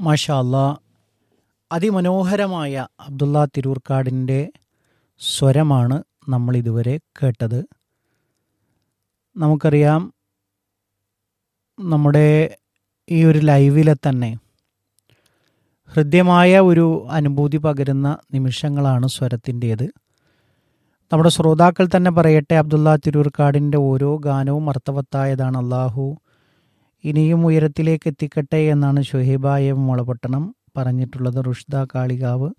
മാഷാ അല്ലാ അതിമനോഹരമായ അബ്ദുള്ള തിരൂർക്കാടിൻ്റെ സ്വരമാണ് നമ്മൾ ഇതുവരെ കേട്ടത് നമുക്കറിയാം നമ്മുടെ ഈ ഒരു ലൈവിലെ തന്നെ ഹൃദ്യമായ ഒരു അനുഭൂതി പകരുന്ന നിമിഷങ്ങളാണ് സ്വരത്തിൻ്റേത് നമ്മുടെ ശ്രോതാക്കൾ തന്നെ പറയട്ടെ അബ്ദുള്ള തിരൂർക്കാടിൻ്റെ ഓരോ ഗാനവും അർത്ഥവത്തായതാണ് അള്ളാഹു ഇനിയും ഉയരത്തിലേക്ക് എത്തിക്കട്ടെ എന്നാണ് ഷുഹൈബായ മുളപട്ടണം പറഞ്ഞിട്ടുള്ളത് റുഷ്ദ കാളികാവ്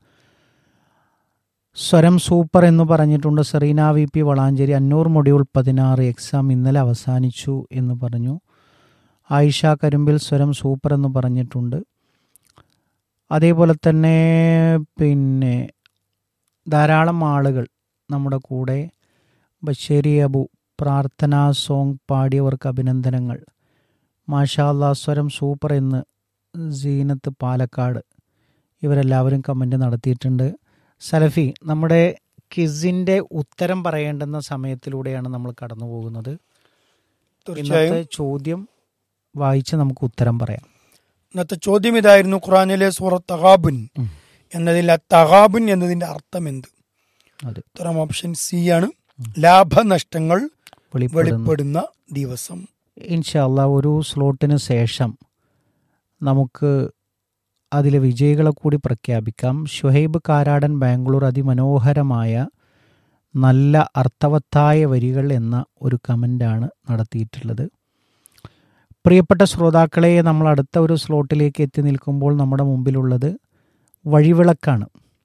സ്വരം സൂപ്പർ എന്ന് പറഞ്ഞിട്ടുണ്ട് Serena V P Valanchery Annur module പതിനാറ് എക്സാം ഇന്നലെ അവസാനിച്ചു എന്ന് പറഞ്ഞു ആയിഷ കരുമ്പിൽ സ്വരം സൂപ്പർ എന്ന് പറഞ്ഞിട്ടുണ്ട് അതേപോലെ തന്നെ പിന്നെ ധാരാളം ആളുകൾ നമ്മുടെ കൂടെ ബഷേരി അബു പ്രാർത്ഥനാ സോങ് പാടിയവർക്ക് അഭിനന്ദനങ്ങൾ മാഷാല്ലാ സ്വരം സൂപ്പർ എന്ന് സീനത്ത് പാലക്കാട് ഇവരെല്ലാവരും കമൻ്റ് നടത്തിയിട്ടുണ്ട് സലഫി നമ്മുടെ കിസിൻ്റെ ഉത്തരം പറയേണ്ടുന്ന സമയത്തിലൂടെയാണ് നമ്മൾ കടന്നു പോകുന്നത് തീർച്ചയായും ഇന്നത്തെ ചോദ്യം വായിച്ച് നമുക്ക് ഉത്തരം പറയാം ഇന്നത്തെ ചോദ്യം ഇതായിരുന്നു ഖുറാനിലെ സൂറ തഹാബുൻ ഉം. എന്നതിൽ ആ തഹാബുൻ എന്നതിന്റെ അർത്ഥം എന്ത് അത് ഉത്തരം ഓപ്ഷൻ സി ആണ് ലാഭനഷ്ടങ്ങൾ വെളിപ്പെടുന്നു വെളിപ്പെടുന്ന ദിവസം ഇൻഷാല്ല ഒരു സ്ലോട്ടിന് ശേഷം നമുക്ക് അതിലെ വിജയികളെ കൂടി പ്രഖ്യാപിക്കാം ഷുഹൈബ് കാരാടൻ ബാംഗ്ലൂർ അതിമനോഹരമായ നല്ല അർത്ഥവത്തായ വരികൾ എന്ന ഒരു കമൻ്റാണ് നടത്തിയിട്ടുള്ളത് പ്രിയപ്പെട്ട ശ്രോതാക്കളെ നമ്മൾ അടുത്ത ഒരു സ്ലോട്ടിലേക്ക് എത്തി നിൽക്കുമ്പോൾ നമ്മുടെ മുമ്പിലുള്ളത് വഴിവിളക്കാണ്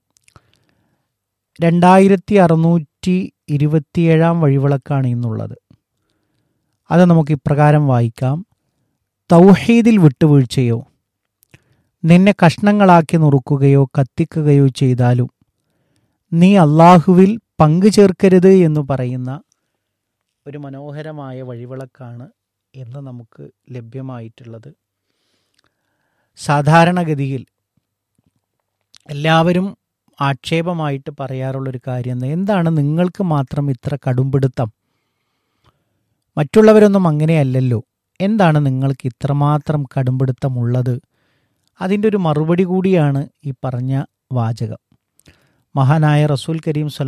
രണ്ടായിരത്തി അറുന്നൂറ്റി ഇരുപത്തിയേഴാം വഴിവിളക്കാണ് ഇന്നുള്ളത് അത് നമുക്ക് ഇപ്രകാരം വായിക്കാം തൗഹീദിൽ വിട്ടുവീഴ്ചയോ നിന്നെ കഷ്ണങ്ങളാക്കി നുറുക്കുകയോ കത്തിക്കുകയോ ചെയ്താലും നീ അള്ളാഹുവിൽ പങ്കു ചേർക്കരുത് എന്ന് പറയുന്ന ഒരു മനോഹരമായ വഴിവിളക്കാണ് ഇന്ന് നമുക്ക് ലഭ്യമായിട്ടുള്ളത് സാധാരണഗതിയിൽ എല്ലാവരും ആക്ഷേപമായിട്ട് പറയാറുള്ളൊരു കാര്യം എന്താണ് നിങ്ങൾക്ക് മാത്രം ഇത്ര കടുംപിടുത്തം മറ്റുള്ളവരൊന്നും അങ്ങനെയല്ലല്ലോ എന്താണ് നിങ്ങൾക്ക് ഇത്രമാത്രം കടുംപിടുത്തമുള്ളത് അതിൻ്റെ ഒരു മറുപടി കൂടിയാണ് ഈ പറഞ്ഞ വാചകം മഹാനായ റസൂൽ കരീം സല്ല